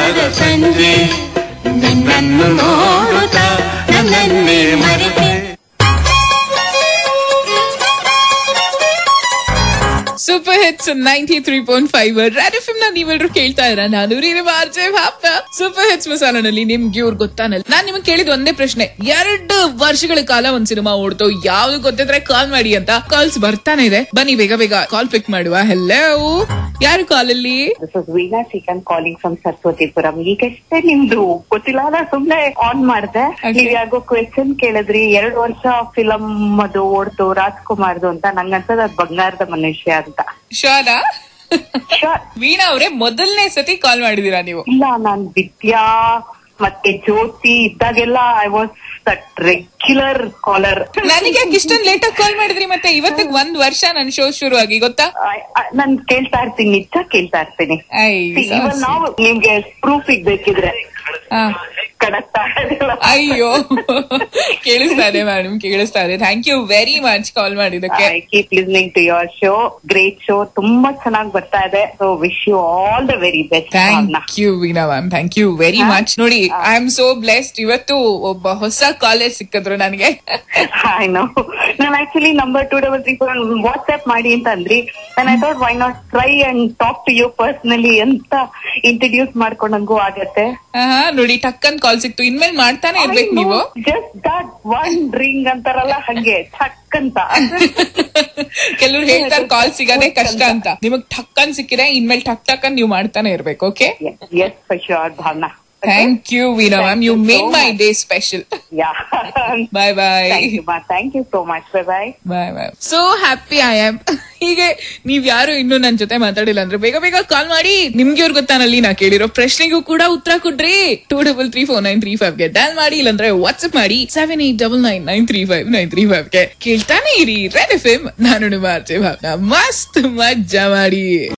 ಅಂದದ ಸಂಜೆ ನಿನ್ನನ್ನು ನೋಡುತ್ತಾ ನನ್ನನ್ನೇ ಮರೆತೆ super hits ninety three point five red F ನ ನೀವೆಲ್ಲರೂ ಕೇಳ್ತಾ ಇರ ನಾನು ರೀ ಆರ್ಜೆ ಭಾಪ್ನ ಸೂಪರ್ ಹಿಟ್ಸ್ ಮಸಾಲನಲ್ಲಿ ನಿಮ್ಗೆ ಇವ್ರು ಗೊತ್ತಾನಲ್ಲ ನಾನ್ ನಿಮ್ಗೆ ಕೇಳಿದ ಒಂದೇ ಪ್ರಶ್ನೆ ಎರಡು ವರ್ಷಗಳ ಕಾಲ ಒಂದ್ ಸಿನಿಮಾ ಓಡ್ತು ಯಾವ್ದು ಗೊತ್ತಿದ್ರೆ ಕಾಲ್ ಮಾಡಿ ಅಂತ ಕಾಲ್ಸ್ ಬರ್ತಾನೆ ಇದೆ ಬನ್ನಿ ಬೇಗ ಬೇಗ ಕಾಲ್ ಪಿಕ್ ಮಾಡುವ ಹೆಲ್ಲೋ ಯಾರು ಕಾಲಲ್ಲಿ this is Veena Srikanth calling from Saraswathipuram ಈಗಷ್ಟೇ ನಿಮ್ದು ಗೊತ್ತಿಲ್ಲ ಅಲ್ಲ ಸುಮ್ನೆ ಆನ್ ಮಾಡ್ದೆ Okay. ನೀವ್ ಯಾಕೋ ಕ್ವೆಶನ್ ಕೇಳಿದ್ರಿ ಎರಡ್ ವರ್ಷ ಫಿಲಂ ಅದು ಓಡ್ತು ರಾಜ್ಕುಮಾರ್ದು ಅಂತ ನಂಗನ್ಸದ ಅದ್ ಬಂಗಾರದ ಮನುಷ್ಯ ಅಂತ ಶಾನಾ Sure. ವೀಣಾ ಅವರೇ ಮೊದಲನೇ ಸತಿ ಕಾಲ್ ಮಾಡಿದೀರಾ ನೀವು ಇಲ್ಲ ನಾನ್ ವಿದ್ಯಾ ಮತ್ತೆ ಜ್ಯೋತಿ ಇದ್ದಾಗೆಲ್ಲ I was that regular caller ನನಗೆ ಯಾಕೆ ಇಷ್ಟೊಂದು ಲೇಟ್ ಆಗಿ ಕಾಲ್ ಮಾಡಿದ್ರಿ ಮತ್ತೆ ಇವತ್ತಿಗೆ ಒಂದ್ ವರ್ಷ ನನ್ ಶೋ ಶುರು ಆಗಿ ಗೊತ್ತಾ ನಾನ್ ಕೇಳ್ತಾ ಇರ್ತೀನಿ ನಿಜ ಕೇಳ್ತಾ ಇರ್ತೀನಿ ಐ, ಇವನ್ ನಾವು ನಿಮ್ಗೆ ಪ್ರೂಫ್ ಬೇಕಿದ್ರೆ ಹಾ. ಕಡಕ್ತಾ ಇರಲ್ಲ. ಅಯ್ಯೋ ಕೇಳಿಸ್ತಾ ಇದೆ ಮೇಡಮ್ ಕೇಳಿಸ್ತಾ ಇದೆ thank you very much call ಮಾಡಿದಕ್ಕೆ I keep listening to your show great show ತುಂಬಾ ಚೆನ್ನಾಗಿ ಬರ್ತಾ ಇದೆ so wish you all the very best thank you Veena ma'am thank you very much ನೋಡಿ ಐ ಆಮ್ ಸೋ ಬ್ಲೆಸ್ಡ್ ಇವತ್ತು ಒಬ್ಬ ಹೊಸ college ಸಿಕ್ಕಿದ್ರು ನನಗೆ ಐ ನೋ ನಾನು actually number two double three four WhatsApp ಮಾಡಿ ಅಂತ ಅಂದ್ರಿ ನಾನು I thought why not try and talk to you personally ಅಂತ ಇಂಟ್ರಡ್ಯೂಸ್ ಮಾಡ್ಕೊಂಡಂಗೂ ಆಗತ್ತೆ ಆಹಾ, ನೋಡಿ ಟಕ್ಕನ್ ಕಾಲ್ ಸಿಕ್ತು ಇನ್ಮೇಲೆ ಮಾಡ್ತಾನೆ ಇರ್ಬೇಕು ನೀವು ಜಸ್ಟ್ ದಟ್ ಒನ್ ರಿಂಗ್ ಅಂತಾರಲ್ಲ ಹಂಗೆ ಠಕ್ ಅಂತ ಕೆಲವ್ರು ಹೇಳ್ತಾರೆ ಕಾಲ್ ಸಿಗದೆ ಕಷ್ಟ ಅಂತ ನಿಮಗ್ ಟಕ್ಕನ್ ಸಿಕ್ಕಿದೆ ಇನ್ಮೇಲೆ ಟಕ್ ಟಕ್ಕನ್ ನೀವು ಮಾಡ್ತಾನೆ ಇರ್ಬೇಕು okay yes for sure Bhavana thank you Veena ma'am you Thank you made so my much. Day special yeah bye bye thank you ma'am thank you so much bye bye bye bye so happy I am ಹೀಗೆ ನೀವ್ ಯಾರು ಇನ್ನು ನನ್ ಜೊತೆ ಮಾತಾಡಿಲ್ಲ ಅಂದ್ರೆ ಬೇಗ ಬೇಗ ಕಾಲ್ ಮಾಡಿ ನಿಮ್ಗೆ ಅವ್ರ ಗೊತ್ತಾನಲ್ಲಿ ನಾ ಕೇಳಿರೋ ಪ್ರಶ್ನೆಗೂ ಕೂಡ ಉತ್ತರ ಕೊಡ್ರಿ two double three four nine three five ಗೆ ಡಾಲ್ ಮಾಡಿ ಇಲ್ಲಾಂದ್ರೆ ವಾಟ್ಸ್ಆಪ್ ಮಾಡಿ seven eight double nine nine three five nine three five ಗೆ ಕೇಳ್ತಾನೆ ಇರಿ ರೆಡ್ ಎಫ್ ಎಂ ನಾನು ನಿಮ್ಮ ಆರ್ಜೆ ಭಾವನಾ ಮಸ್ತ್ ಮಜ್ಜಾ ಮಾಡಿ